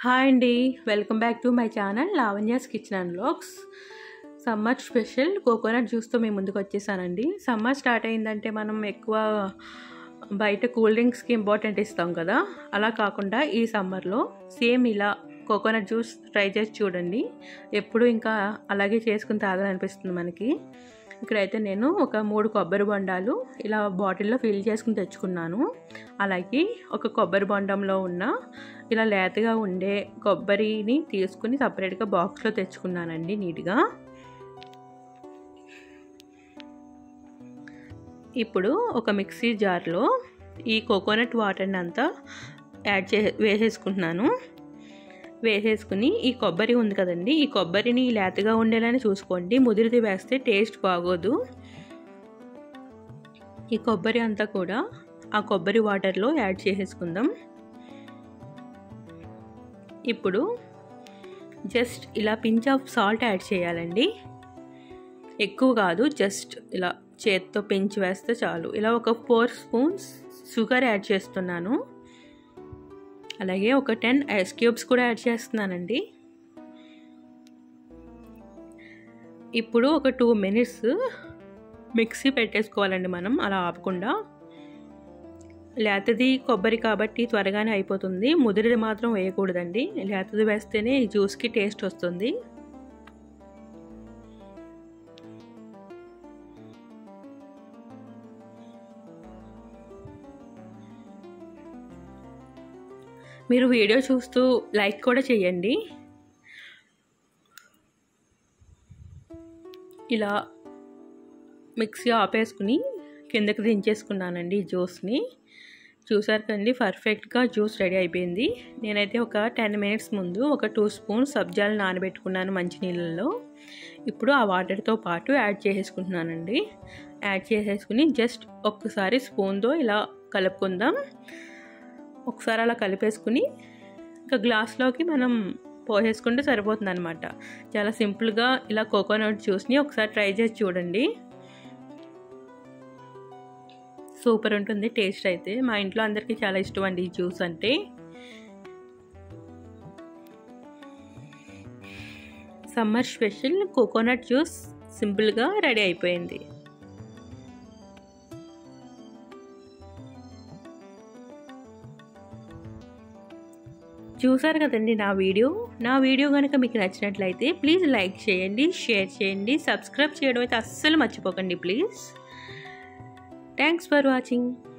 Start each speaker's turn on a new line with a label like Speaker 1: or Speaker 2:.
Speaker 1: hi అండి welcome back to my channel Lavanya's kitchen and vlogs summer special coconut జ్యూస్తో మేము ముందుకు వచ్చేసానండి సమ్మర్ స్టార్ట్ అయిందంటే మనం ఎక్కువ బయట కూల్ డ్రింక్స్కి ఇంపార్టెంట్ ఇస్తాం కదా అలా కాకుండా ఈ సమ్మర్లో సేమ్ ఇలా కోకోనట్ జ్యూస్ ట్రై చేసి చూడండి ఎప్పుడు ఇంకా అలాగే చేసుకుని తాగాలనిపిస్తుంది మనకి ఇక్కడైతే నేను ఒక మూడు కొబ్బరి బొండాలు ఇలా బాటిల్లో ఫిల్ చేసుకుని తెచ్చుకున్నాను అలాగే ఒక కొబ్బరి బొండంలో ఉన్న ఇలా లేతగా ఉండే కొబ్బరిని తీసుకుని సపరేట్గా బాక్స్లో తెచ్చుకున్నానండి నీట్గా ఇప్పుడు ఒక మిక్సీ జార్లో ఈ కోకోనట్ వాటర్ని అంతా యాడ్ చే వేసేసుకుంటున్నాను వేసేసుకుని ఈ కొబ్బరి ఉంది కదండి ఈ కొబ్బరిని లేతగా ఉండేలానే చూసుకోండి ముదిరిది వేస్తే టేస్ట్ బాగోదు ఈ కొబ్బరి అంతా కూడా ఆ కొబ్బరి వాటర్లో యాడ్ చేసేసుకుందాం ఇప్పుడు జస్ట్ ఇలా పించ్ ఆఫ్ సాల్ట్ యాడ్ చేయాలండి ఎక్కువ కాదు జస్ట్ ఇలా చేత్తో పెంచి వేస్తే చాలు ఇలా ఒక ఫోర్ స్పూన్స్ షుగర్ యాడ్ చేస్తున్నాను అలాగే ఒక టెన్ ఐస్ క్యూబ్స్ కూడా యాడ్ చేస్తున్నానండి ఇప్పుడు ఒక టూ మినిట్స్ మిక్సీ పెట్టేసుకోవాలండి మనం అలా ఆపకుండా లేతది కొబ్బరి కాబట్టి త్వరగానే అయిపోతుంది ముదిరిది మాత్రం వేయకూడదండి లేతది వేస్తేనే ఈ జ్యూస్కి టేస్ట్ వస్తుంది మీరు వీడియో చూస్తూ లైక్ కూడా చేయండి ఇలా మిక్సీ ఆపేసుకుని కిందకి దించేసుకున్నానండి జ్యూస్ని చూసారు కండి పర్ఫెక్ట్గా జ్యూస్ రెడీ అయిపోయింది నేనైతే ఒక టెన్ మినిట్స్ ముందు ఒక టూ స్పూన్స్ సబ్జాలు నానబెట్టుకున్నాను మంచినీళ్ళల్లో ఇప్పుడు ఆ వాటర్తో పాటు యాడ్ చేసేసుకుంటున్నానండి యాడ్ చేసేసుకుని జస్ట్ ఒక్కసారి స్పూన్తో ఇలా కలుపుకుందాం ఒకసారి అలా కలిపేసుకుని ఇంకా గ్లాస్లోకి మనం పోసేసుకుంటే సరిపోతుంది అనమాట చాలా సింపుల్గా ఇలా కోకోనట్ జ్యూస్ని ఒకసారి ట్రై చేసి చూడండి సూపర్ ఉంటుంది టేస్ట్ అయితే మా ఇంట్లో అందరికీ చాలా ఇష్టం అండి ఈ జ్యూస్ అంటే సమ్మర్ స్పెషల్ కోకోనట్ జ్యూస్ సింపుల్గా రెడీ అయిపోయింది చూసారు కదండి నా వీడియో నా వీడియో కనుక మీకు నచ్చినట్లయితే ప్లీజ్ లైక్ చేయండి షేర్ చేయండి సబ్స్క్రైబ్ చేయడం అయితే అస్సలు మర్చిపోకండి ప్లీజ్ థ్యాంక్స్ ఫర్ వాచింగ్